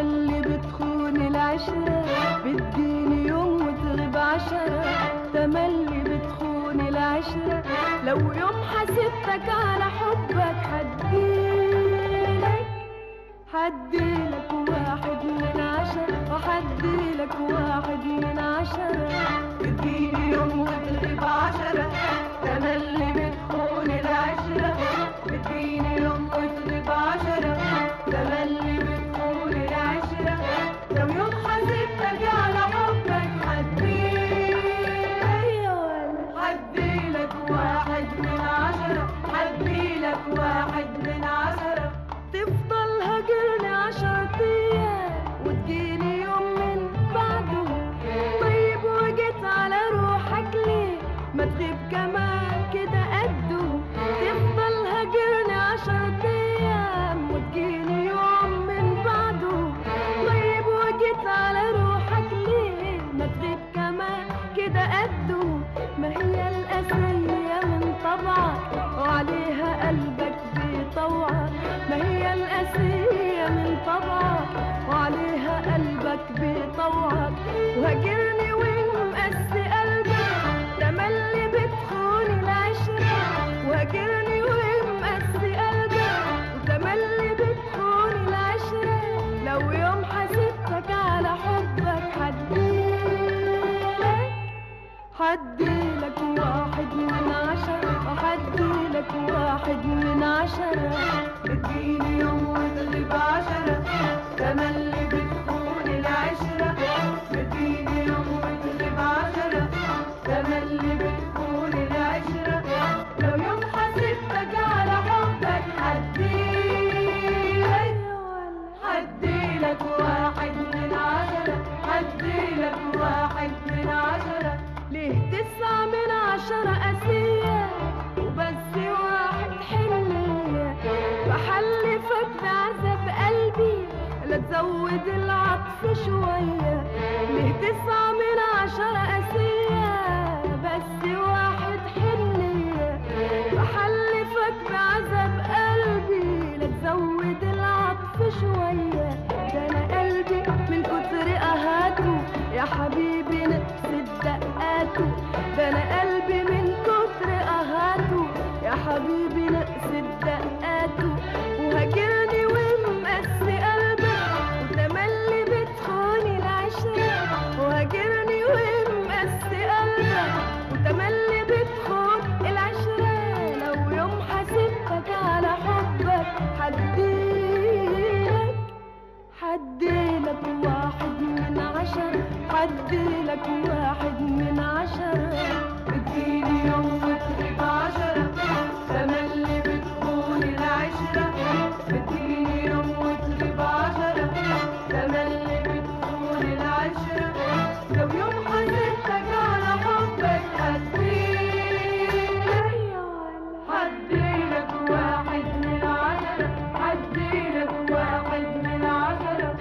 تملي بتخون العشرة بتجيني يوم وتغيب عشرة تملي بتخون العشرة لو يوم حسبتك على حبك حديلك حديلك واحد من عشرة وحديلك واحد من عشرة بتجيني يوم وتغيب عشرة تملي بتخون العشرة بتجيني يوم وتغيب عشرة تملي بتخون العشرة لو يوم حسبتك على حبك حديلك حديلك واحد من عشرة حديلك واحد من عشرة تفضل هاجرني عشرة أيام وتجيني يوم من بعده طيب وجيت على روحك ليه ما تغيب كمان كده قده تفضل هاجرني عشرة أيام وتجيني يوم من بعده طيب وجيت على روحك ليه ما تغيب كمان كده قده ما هي الأسية من طبعك وعليها قلبك بيطوعك ما هي الأسية من طبعك وعليها قلبك بيطوعك وهاجرني ومقسي قلبك تملي بتخون العشرة وهاجرني ومقسي قلبك وتملي بتخون العشرة لو يوم حسبتك على حبك حديلك حديلك واحد من عشرة وحديلك واحد من عشرة بتجيني يوم وتغيب عشرة تملي بتخون العشرة بتجيني يوم وتغيب عشرة تملي بتخون العشرة لو يوم حسبتك على حبك حديلك حديلك واحد من عشرة حديلك واحد من عشرة ليه تسعة من عشرة قاسية وبس واحد حنية بحلفك بعذاب قلبي لا تزود العطف شوية ليه تسعة من عشرة قاسية بس واحد حنية بحلفك بعذاب قلبي لا تزود العطف شوية ده أنا قلبي من كتر قهاته يا حبيبي نفس الدقاته ده أنا قلبي من كتر قهاته يا حبيبي نقص الدقاته وهاجرني ومقسي قلبك وتملي بتخوني العشرة وهاجرني ومقسي قلبك وتملي بتخون العشرة لو يوم حسبتك على حبك حديلك حديلك واحد من عشرة حديلك واحد من عشرة بتجيني يوم وتغيب عشرة تملي بتخون العشرة بتجيني يوم وتغيب عشرة تملي بتخون العشرة لو يوم حسبتك على حبك حديلك حديلك واحد من عشرة حديلك واحد من عشرة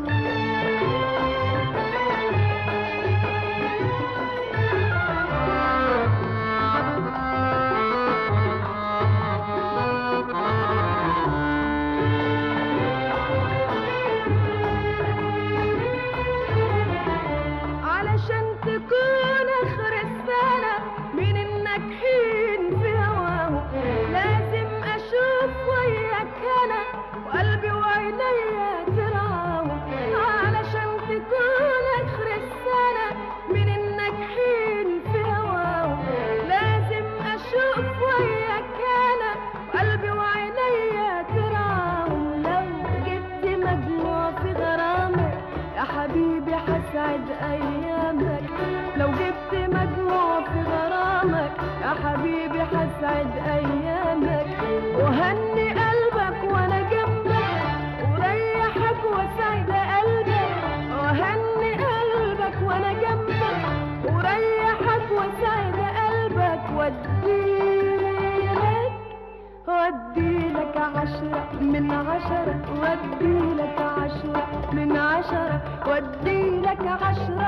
علشان تكون اخر السنة من الناجحين في هواه لازم اشوف وياك انا وقلبي وعينيا ترعاه علشان تكون اخر السنة من الناجحين في هواه لازم اشوف وياك انا وقلبي وعينيا ترعاه لو جبت مجموع في غرامك يا حبيبي حسعد ايامك لو جبت مجموع في غرامك يا حبيبي حسعد ايامك وهني قلبك وانا جنبك وريحك وسعد قلبك وهني قلبك وانا جنبك وريحك وسعد قلبك واديلك وديلك عشرة من عشرة وديلك عشرة من عشرة وديلك عشرة